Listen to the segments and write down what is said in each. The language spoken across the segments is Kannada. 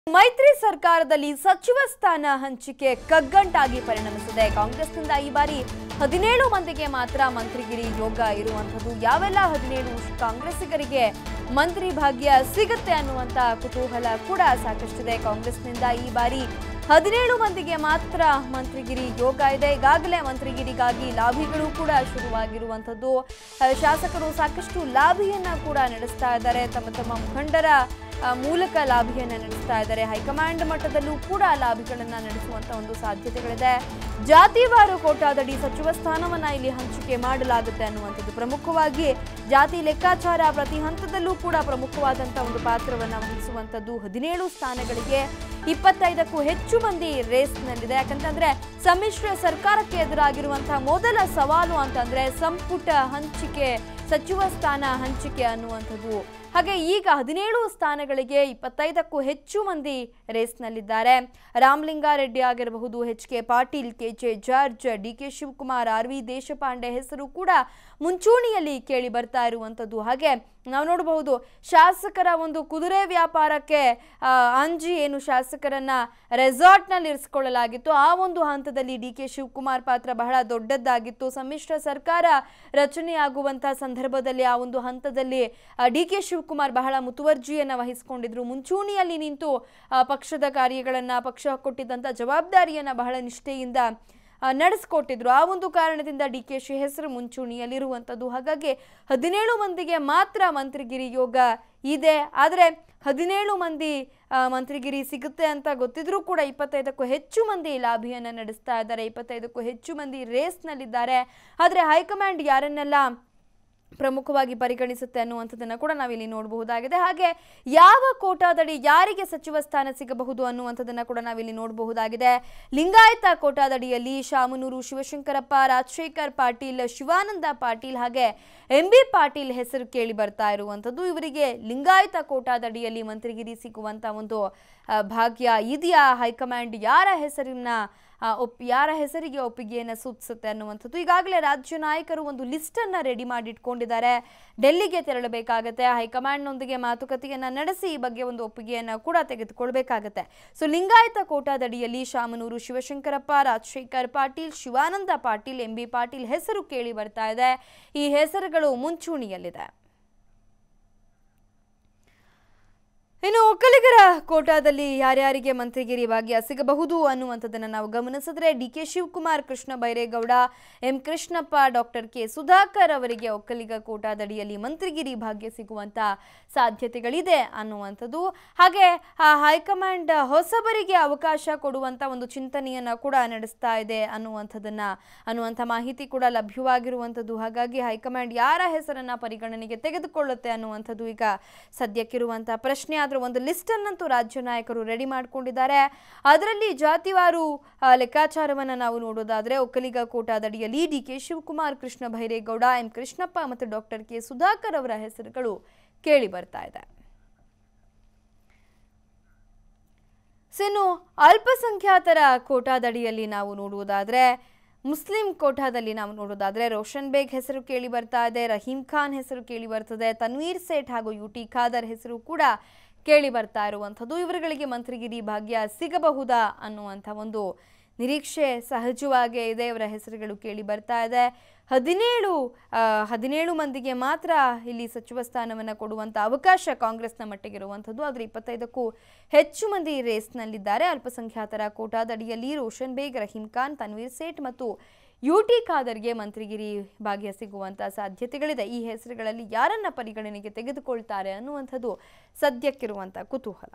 ಮೈತ್ರಿ ಸರ್ಕಾರದಲ್ಲಿ ಸಚಿವ ಸ್ಥಾನ ಹಂಚಿಕೆ ಕಗ್ಗಂಟಾಗಿ ಪರಿಣಮಿಸಿದೆ ಕಾಂಗ್ರೆಸ್ನಿಂದ ಈ ಬಾರಿ ಹದಿನೇಳು ಮಂದಿಗೆ ಮಾತ್ರ ಮಂತ್ರಿಗಿರಿ ಯೋಗ ಇರುವಂಥದ್ದು ಯಾವೆಲ್ಲ ಹದಿನೇಳು ಕಾಂಗ್ರೆಸ್ಸಿಗರಿಗೆ ಮಂತ್ರಿ ಭಾಗ್ಯ ಸಿಗುತ್ತೆ ಅನ್ನುವಂತ ಕುತೂಹಲ ಕೂಡ ಸಾಕಷ್ಟಿದೆ ಕಾಂಗ್ರೆಸ್ನಿಂದ ಈ ಬಾರಿ ಹದಿನೇಳು ಮಂದಿಗೆ ಮಾತ್ರ ಮಂತ್ರಿಗಿರಿ ಯೋಗ ಇದೆ ಈಗಾಗಲೇ ಮಂತ್ರಿಗಿರಿಗಾಗಿ ಲಾಭಿಗಳು ಕೂಡ ಶುರುವಾಗಿರುವಂಥದ್ದು ಆ, ಶಾಸಕರು ಸಾಕಷ್ಟು ಲಾಭಿಯನ್ನ ಕೂಡ ನಡೆಸ್ತಾ ಇದ್ದಾರೆ ತಮ್ಮ ತಮ್ಮ ಮುಖಂಡರ ಆ, ಮೂಲಕ ಲಾಭಿಯನ್ನ ನಡೆಸ್ತಾ ಇದ್ದಾರೆ ಹೈಕಮಾಂಡ್ ಮಟ್ಟದಲ್ಲೂ ಕೂಡ ಲಾಭಿಗಳನ್ನ ನಡೆಸುವಂತ ಒಂದು ಸಾಧ್ಯತೆಗಳಿದೆ ಜಾತಿವಾರು ಕೋಟಾದಡಿ ಸಚಿವ ಸ್ಥಾನವನ್ನ ಇಲ್ಲಿ ಹಂಚಿಕೆ ಮಾಡಲಾಗುತ್ತೆ ಅನ್ನುವಂಥದ್ದು ಪ್ರಮುಖವಾಗಿ ಜಾತಿ ಲೆಕ್ಕಾಚಾರ ಪ್ರತಿ ಹಂತದಲ್ಲೂ ಕೂಡ ಪ್ರಮುಖವಾದಂತ ಒಂದು ಪಾತ್ರವನ್ನ ವಹಿಸುವಂತದ್ದು ಹದಿನೇಳು ಸ್ಥಾನಗಳಿಗೆ ಇಪ್ಪತ್ತೈದಕ್ಕೂ ಹೆಚ್ಚು ಮಂದಿ ರೇಸ್ನಲ್ಲಿದೆ ಯಾಕಂತಂದ್ರೆ ಸಮ್ಮಿಶ್ರ ಸರ್ಕಾರಕ್ಕೆ ಎದುರಾಗಿರುವಂತಹ ಮೊದಲ ಸವಾಲು ಅಂತಂದ್ರೆ ಸಂಪುಟ ಹಂಚಿಕೆ ಸಚಿವ ಸ್ಥಾನ ಹಂಚಿಕೆ ಅನ್ನುವಂಥದ್ದು ಹಾಗೆ ಈಗ ಹದಿನೇಳು ಸ್ಥಾನಗಳಿಗೆ ಇಪ್ಪತ್ತೈದಕ್ಕೂ ಹೆಚ್ಚು ಮಂದಿ ರೇಸ್ನಲ್ಲಿದ್ದಾರೆ ರಾಮಲಿಂಗಾರೆಡ್ಡಿ ಆಗಿರಬಹುದು H K Patil K J George D K Shivakumar R V Deshpande ಹೆಸರು ಕೂಡ ಮುಂಚೂಣಿಯಲ್ಲಿ ಕೇಳಿ ಬರ್ತಾ ಇರುವಂಥದ್ದು ಹಾಗೆ ನಾವು ನೋಡಬಹುದು ಶಾಸಕರ ಒಂದು ಕುದುರೆ ವ್ಯಾಪಾರಕ್ಕೆ ಆ, ಅಂಜಿ ಏನು ಶಾಸಕರನ್ನ ರೆಸಾರ್ಟ್ನಲ್ಲಿ ಇರಿಸಿಕೊಳ್ಳಲಾಗಿತ್ತು ಆ ಒಂದು ಹಂತದಲ್ಲಿ ಡಿ ಕೆ ಶಿವಕುಮಾರ್ ಪಾತ್ರ ಬಹಳ ದೊಡ್ಡದಾಗಿತ್ತು ಸಮ್ಮಿಶ್ರ ಸರ್ಕಾರ ರಚನೆಯಾಗುವಂತಹ ಸಂದರ್ಭದಲ್ಲಿ ಆ ಒಂದು ಹಂತದಲ್ಲಿ ಡಿ ಕೆ ಶಿವಕುಮಾರ್ ಬಹಳ ಮುತುವರ್ಜಿಯನ್ನು ವಹಿಸಿಕೊಂಡಿದ್ರು ಮುಂಚೂಣಿಯಲ್ಲಿ ನಿಂತು ಆ, ಪಕ್ಷದ ಕಾರ್ಯಗಳನ್ನು ಪಕ್ಷ ಕೊಟ್ಟಿದ್ದಂಥ ಜವಾಬ್ದಾರಿಯನ್ನು ಬಹಳ ನಿಷ್ಠೆಯಿಂದ ಆ, ನಡೆಸ್ಕೊಟ್ಟಿದ್ರು ಆ ಒಂದು ಕಾರಣದಿಂದ ಡಿ ಕೆ ಶಿ ಹೆಸರು ಮುಂಚೂಣಿಯಲ್ಲಿರುವಂಥದ್ದು ಹಾಗಾಗಿ ಹದಿನೇಳು ಮಂದಿಗೆ ಮಾತ್ರ ಮಂತ್ರಿಗಿರಿ ಯೋಗ ಇದೆ ಆದರೆ ಹದಿನೇಳು ಮಂದಿ ಆ, ಮಂತ್ರಿಗಿರಿ ಸಿಗುತ್ತೆ ಅಂತ ಗೊತ್ತಿದ್ರೂ ಕೂಡ ಇಪ್ಪತ್ತೈದಕ್ಕೂ ಹೆಚ್ಚು ಮಂದಿ ಲಾಭಿಯನ್ನು ನಡೆಸ್ತಾ ಇದ್ದಾರೆ ಇಪ್ಪತ್ತೈದಕ್ಕೂ ಹೆಚ್ಚು ಮಂದಿ ರೇಸ್ನಲ್ಲಿದ್ದಾರೆ ಆದರೆ ಹೈಕಮಾಂಡ್ ಯಾರನ್ನೆಲ್ಲ ಪ್ರಮುಖವಾಗಿ ಪರಿಗಣಿಸುತ್ತೆ ಅನ್ನುವಂಥದ್ದನ್ನು ಕೂಡ ನಾವಿಲ್ಲಿ ನೋಡಬಹುದಾಗಿದೆ ಹಾಗೆ ಯಾವ ಕೋಟಾದಡಿ ಯಾರಿಗೆ ಸಚಿವ ಸ್ಥಾನ ಸಿಗಬಹುದು ಅನ್ನುವಂಥದ್ದನ್ನು ಕೂಡ ನಾವಿಲ್ಲಿ ನೋಡಬಹುದಾಗಿದೆ ಲಿಂಗಾಯತ ಕೋಟಾದಡಿಯಲ್ಲಿ ಶಾಮನೂರು ಶಿವಶಂಕರಪ್ಪ ರಾಜಶೇಖರ್ ಪಾಟೀಲ್ ಶಿವಾನಂದ ಪಾಟೀಲ್ ಹಾಗೆ ಎಂ ಬಿ ಪಾಟೀಲ್ ಹೆಸರು ಕೇಳಿ ಬರ್ತಾ ಇರುವಂಥದ್ದು ಇವರಿಗೆ ಲಿಂಗಾಯತ ಕೋಟಾದಡಿಯಲ್ಲಿ ಮಂತ್ರಿಗಿರಿ ಸಿಗುವಂತ ಒಂದು ಆ, ಭಾಗ್ಯ ಇದೆಯಾ ಹೈಕಮಾಂಡ್ ಯಾರ ಹೆಸರನ್ನ ಆ, ಒಪ್ ಯಾರ ಹೆಸರಿಗೆ ಒಪ್ಪಿಗೆಯನ್ನು ಸೂಚಿಸುತ್ತೆ ಅನ್ನುವಂಥದ್ದು ಈಗಾಗಲೇ ರಾಜ್ಯ ನಾಯಕರು ಒಂದು ಲಿಸ್ಟನ್ನು ರೆಡಿ ಮಾಡಿ ಇಟ್ಕೊಂಡಿದ್ದಾರೆ ಡೆಲ್ಲಿಗೆ ತೆರಳಬೇಕಾಗತ್ತೆ ಹೈಕಮಾಂಡ್ನೊಂದಿಗೆ ಮಾತುಕತೆಯನ್ನು ನಡೆಸಿ ಈ ಬಗ್ಗೆ ಒಂದು ಒಪ್ಪಿಗೆಯನ್ನು ಕೂಡ ತೆಗೆದುಕೊಳ್ಬೇಕಾಗತ್ತೆ ಸೊ ಲಿಂಗಾಯತ ಕೋಟಾದಡಿಯಲ್ಲಿ ಶಾಮನೂರು ಶಿವಶಂಕರಪ್ಪ ರಾಜಶೇಖರ್ ಪಾಟೀಲ್ ಶಿವಾನಂದ ಪಾಟೀಲ್ ಎಂ ಬಿ ಪಾಟೀಲ್ ಹೆಸರು ಕೇಳಿ ಬರ್ತಾ ಇದೆ ಈ ಹೆಸರುಗಳು ಮುಂಚೂಣಿಯಲ್ಲಿದೆ ಇನ್ನು ಒಕ್ಕಲಿಗರ ಕೋಟಾದಲ್ಲಿ ಯಾರ್ಯಾರಿಗೆ ಮಂತ್ರಿಗಿರಿ ಭಾಗ್ಯ ಸಿಗಬಹುದು ಅನ್ನುವಂಥದ್ದನ್ನು ನಾವು ಗಮನಿಸಿದ್ರೆ D K Shivakumar Krishna Byregowda M Krishnappa doctor K Sudhakar ಅವರಿಗೆ ಒಕ್ಕಲಿಗ ಕೋಟಾದಡಿಯಲ್ಲಿ ಮಂತ್ರಿಗಿರಿ ಭಾಗ್ಯ ಸಿಗುವಂತ ಸಾಧ್ಯತೆಗಳಿದೆ ಅನ್ನುವಂಥದ್ದು ಹಾಗೆ ಆ ಹೈಕಮಾಂಡ್ ಹೊಸಬರಿಗೆ ಅವಕಾಶ ಕೊಡುವಂತ ಒಂದು ಚಿಂತನೆಯನ್ನ ಕೂಡ ನಡೆಸ್ತಾ ಇದೆ ಅನ್ನುವಂಥದ್ದನ್ನ ಅನ್ನುವಂಥ ಮಾಹಿತಿ ಕೂಡ ಲಭ್ಯವಾಗಿರುವಂಥದ್ದು ಹಾಗಾಗಿ ಹೈಕಮಾಂಡ್ ಯಾರ ಹೆಸರನ್ನ ಪರಿಗಣನೆಗೆ ತೆಗೆದುಕೊಳ್ಳುತ್ತೆ ಅನ್ನುವಂಥದ್ದು ಈಗ ಸದ್ಯಕ್ಕಿರುವಂಥ ಪ್ರಶ್ನೆ ಆದ್ರೆ ಒಂದು ಲಿಸ್ಟ್ ಅನ್ನಂತೂ ರಾಜ್ಯ ನಾಯಕರು ರೆಡಿ ಮಾಡ್ಕೊಂಡಿದ್ದಾರೆ ಅದರಲ್ಲಿ ಜಾತಿವಾರು ಆ, ಲೆಕ್ಕಾಚಾರವನ್ನ ನಾವು ನೋಡೋದಾದ್ರೆ ಒಕ್ಕಲಿಗ ಕೋಟಾದಡಿಯಲ್ಲಿ D K Shivakumar Krishna Byregowda M Krishnappa ಮತ್ತು ಡಾಕ್ಟರ್ ಕೆ ಸುಧಾಕರ್ ಅವರ ಹೆಸರುಗಳು ಕೇಳಿ ಬರ್ತಾ ಇದೆ ಸೊ ಇನ್ನು ಅಲ್ಪಸಂಖ್ಯಾತರ ಕೋಟಾದಡಿಯಲ್ಲಿ ನಾವು ನೋಡುವುದಾದ್ರೆ ಮುಸ್ಲಿಂ ಕೋಟಾದಲ್ಲಿ ನಾವು ನೋಡೋದಾದ್ರೆ ರೋಷನ್ ಬೇಗ್ ಹೆಸರು ಕೇಳಿ ಬರ್ತಾ ಇದೆ ರಹೀಂ ಖಾನ್ ಹೆಸರು ಕೇಳಿ ಬರ್ತದೆ ತನ್ವೀರ್ ಸೇಠ್ ಹಾಗೂ ಯು ಟಿ ಖಾದರ್ ಹೆಸರು ಕೂಡ ಕೇಳಿ ಬರ್ತಾ ಇರುವಂಥದ್ದು ಇವರುಗಳಿಗೆ ಮಂತ್ರಿಗಿರಿ ಭಾಗ್ಯ ಸಿಗಬಹುದಾ ಅನ್ನುವಂಥ ಒಂದು ನಿರೀಕ್ಷೆ ಸಹಜವಾಗೇ ಇದೆ ಇವರ ಹೆಸರುಗಳು ಕೇಳಿ ಬರ್ತಾ ಇದೆ ಹದಿನೇಳು ಆ, ಹದಿನೇಳು ಮಂದಿಗೆ ಮಾತ್ರ ಇಲ್ಲಿ ಸಚಿವ ಸ್ಥಾನವನ್ನು ಕೊಡುವಂಥ ಅವಕಾಶ ಕಾಂಗ್ರೆಸ್ನ ಮಟ್ಟಿಗಿರುವಂಥದ್ದು ಆದರೆ ಇಪ್ಪತ್ತೈದಕ್ಕೂ ಹೆಚ್ಚು ಮಂದಿ ರೇಸ್ನಲ್ಲಿದ್ದಾರೆ ಅಲ್ಪಸಂಖ್ಯಾತರ ಕೋಟಾದಡಿಯಲ್ಲಿ ರೋಷನ್ ಬೇಗ್ ರಹೀಂ ಖಾನ್ ತನ್ವೀರ್ ಸೇಠ್ ಮತ್ತು ಯು ಟಿ ಖಾದರ್ಗೆ ಮಂತ್ರಿಗಿರಿ ಭಾಗ್ಯ ಸಿಗುವಂಥ ಸಾಧ್ಯತೆಗಳಿದೆ ಈ ಹೆಸರುಗಳಲ್ಲಿ ಯಾರನ್ನ ಪರಿಗಣನೆಗೆ ತೆಗೆದುಕೊಳ್ತಾರೆ ಅನ್ನುವಂಥದ್ದು ಸದ್ಯಕ್ಕಿರುವಂಥ ಕುತೂಹಲ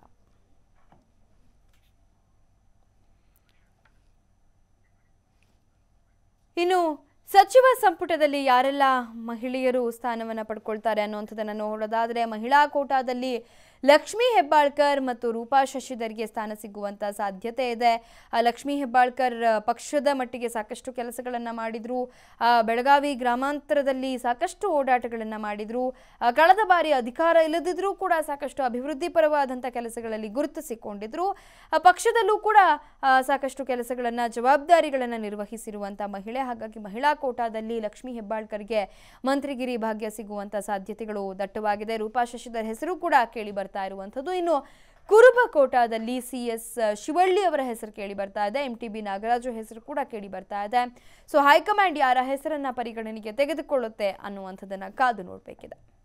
ಇನ್ನು ಸಚಿವ ಸಂಪುಟದಲ್ಲಿ ಯಾರೆಲ್ಲ ಮಹಿಳೆಯರು ಸ್ಥಾನವನ್ನು ಪಡ್ಕೊಳ್ತಾರೆ ಅನ್ನುವಂಥದ್ದನ್ನು ನೋಡೋದಾದರೆ ಮಹಿಳಾ ಕೋಟಾದಲ್ಲಿ ಲಕ್ಷ್ಮೀ ಹೆಬ್ಬಾಳ್ಕರ್ ಮತ್ತು ರೂಪಾ ಶಶಿಧರ್ಗೆ ಸ್ಥಾನ ಸಿಗುವಂಥ ಸಾಧ್ಯತೆ ಇದೆ ಆ, ಲಕ್ಷ್ಮೀ ಹೆಬ್ಬಾಳ್ಕರ್ ಆ, ಪಕ್ಷದ ಮಟ್ಟಿಗೆ ಸಾಕಷ್ಟು ಕೆಲಸಗಳನ್ನು ಮಾಡಿದ್ರು ಆ, ಬೆಳಗಾವಿ ಗ್ರಾಮಾಂತರದಲ್ಲಿ ಸಾಕಷ್ಟು ಓಡಾಟಗಳನ್ನು ಮಾಡಿದ್ರು ಆ, ಕಳೆದ ಬಾರಿ ಅಧಿಕಾರ ಇಲ್ಲದಿದ್ರೂ ಕೂಡ ಸಾಕಷ್ಟು ಅಭಿವೃದ್ಧಿ ಪರವಾದಂಥ ಕೆಲಸಗಳಲ್ಲಿ ಗುರುತಿಸಿಕೊಂಡಿದ್ರು ಆ, ಪಕ್ಷದಲ್ಲೂ ಕೂಡ ಆ, ಸಾಕಷ್ಟು ಕೆಲಸಗಳನ್ನು ಜವಾಬ್ದಾರಿಗಳನ್ನು ನಿರ್ವಹಿಸಿರುವಂಥ ಮಹಿಳೆ ಹಾಗಾಗಿ ಮಹಿಳಾ ಕೋಟಾದಲ್ಲಿ ಲಕ್ಷ್ಮೀ ಹೆಬ್ಬಾಳ್ಕರ್ಗೆ ಮಂತ್ರಿಗಿರಿ ಭಾಗ್ಯ ಸಿಗುವಂಥ ಸಾಧ್ಯತೆಗಳು ದಟ್ಟವಾಗಿದೆ ರೂಪಾ ಶಶಿಧರ್ ಹೆಸರು ಕೂಡ ಕೇಳಿ ಬರ್ತಾ ಇರುವಂಥದ್ದು ಇನ್ನು ಕುರುಬ ಕೋಟಾದಲ್ಲಿ ಸಿ ಎಸ್ ಶಿವಳ್ಳಿ ಅವರ ಹೆಸರು ಕೇಳಿ ಬರ್ತಾ ಇದೆ ಎಂ ಟಿ ಬಿ ನಾಗರಾಜು ಹೆಸರು ಕೂಡ ಕೇಳಿ ಬರ್ತಾ ಇದೆ ಸೊ ಹೈಕಮಾಂಡ್ ಯಾರ ಹೆಸರನ್ನ ಪರಿಗಣನೆಗೆ ತೆಗೆದುಕೊಳ್ಳುತ್ತೆ ಅನ್ನುವಂಥದ್ದನ್ನ ಕಾದು ನೋಡಬೇಕಿದೆ